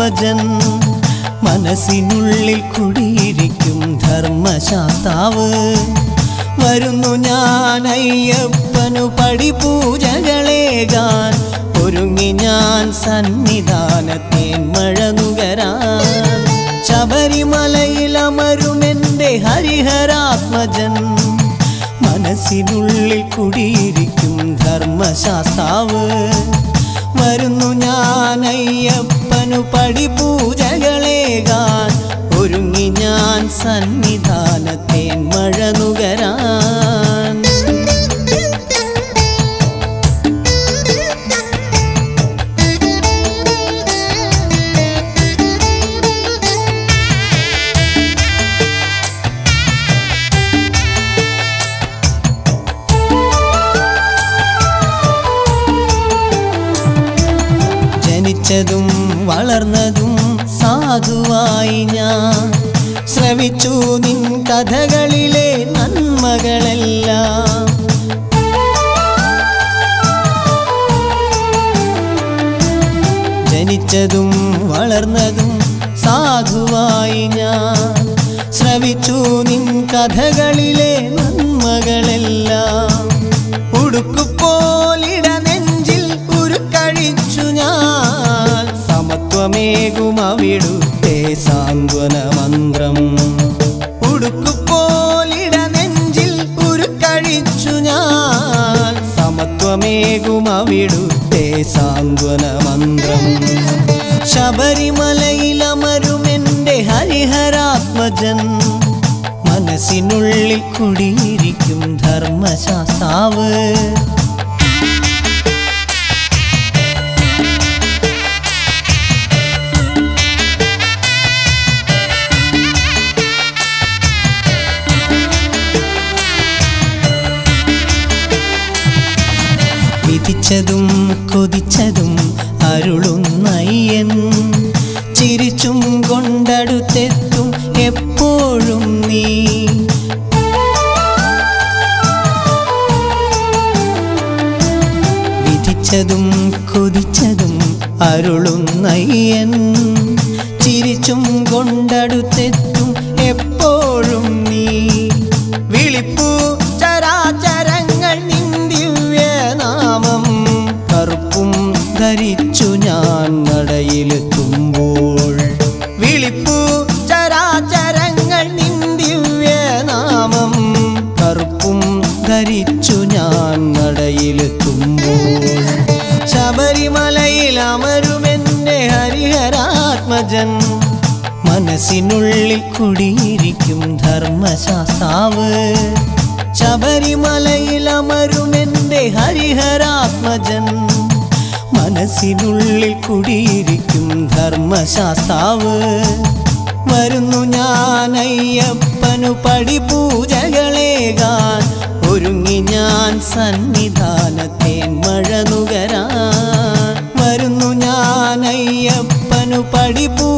ഹരിഹരാത്മജൻ മനസ്സിനുള്ളിൽ കുടിയിരിക്കും ധർമ്മശാസ്താവ് വരുന്നു ഞാൻ അയ്യപ്പനു പടിപൂജകളേകാൻ ഒരുങ്ങി ഞാൻ സന്നിധാനത്തേൻ മഴ നുകരാൻ ശബരിമലയിൽ അമരുമെന്റെ ഹരിഹരാത്മജൻ മനസ്സിനുള്ളിൽ കുടിയിരിക്കും ധർമ്മശാസ്താവ് വരുന്നു ഞാൻ അയ്യപ്പനു പടിപൂജകളേകാൻ ഒരുങ്ങി ഞാൻ സന്നിധാനത്തേൻ മഴ നുകരാൻ ജനിച്ചതും വളർന്നതും സാധുവായി ഞാൻ ശ്രവിച്ചു നിൻ കഥകളിലെ നന്മകളെല്ലാം ജനിച്ചതും വളർന്നതും സാധുവായി ഞാൻ ശ്രവിച്ചു നിൻ കഥകളിലെ നന്മകളെല്ലാം ഉടുക്കുപോലിട നെഞ്ചിൽ ഉരുക്കഴിച്ചു ഞാൻ സമത്വമേകും അവിടുത്തെ സാന്ത്വന മന്ത്രം ഉടുക്കുപോലിട നെഞ്ചിൽ ഉരുക്കഴിച്ചു ഞാൻ സമത്വമേകും അവിടുത്തെ സാന്ത്വന മന്ത്രം ശബരിമലയിൽ അമരുമെന്റെ ഹരിഹരാത്മജൻ മനസ്സിനുള്ളിൽ കുടിയിരിക്കും ധർമ്മശാസ്താവ് വിധിച്ചതും കൊതിച്ചതും അരുളുന്നയ്യൻ ചിരിച്ചും കൊണ്ടടുത്തെത്തും എപ്പോഴും നീ വിധിച്ചതും കൊതിച്ചതും അരുളുന്നയ്യൻ ചിരിച്ചും കൊണ്ടടുത്തെത്തും എപ്പോഴും നീ വിളിപ്പൂ ചരാചരങ്ങൾ നിൻ ദിവ്യനാമം കറുപ്പും ധരിച്ചു ഞാൻ നടയിലെത്തുമ്പോൾ വിളിപ്പൂ ചരാചരങ്ങൾ നിൻ ദിവ്യനാമം കറുപ്പും ധരിച്ചു ഞാൻ നടയിലെത്തുമ്പോൾ ശബരിമലയിൽ അമരുമെന്റെ ഹരിഹരാത്മജൻ മനസ്സിനുള്ളിൽ കുടിയിരിക്കും ധർമ്മശാസ്താവ് ശബരിമലയിൽ അമരുമെന്റെ ഹരിഹരാത്മജൻ മനസ്സിനുള്ളിൽ കുടിയിരിക്കും ധർമ്മശാസ്താവ് വരുന്നു ഞാൻ അയ്യപ്പനു പടിപൂജകളേകാൻ ഒരുങ്ങി ഞാൻ സന്നിധാനത്തേൻ മഴ നുകരാൻ വരുന്നു ഞാൻ അയ്യപ്പനു പടിപൂ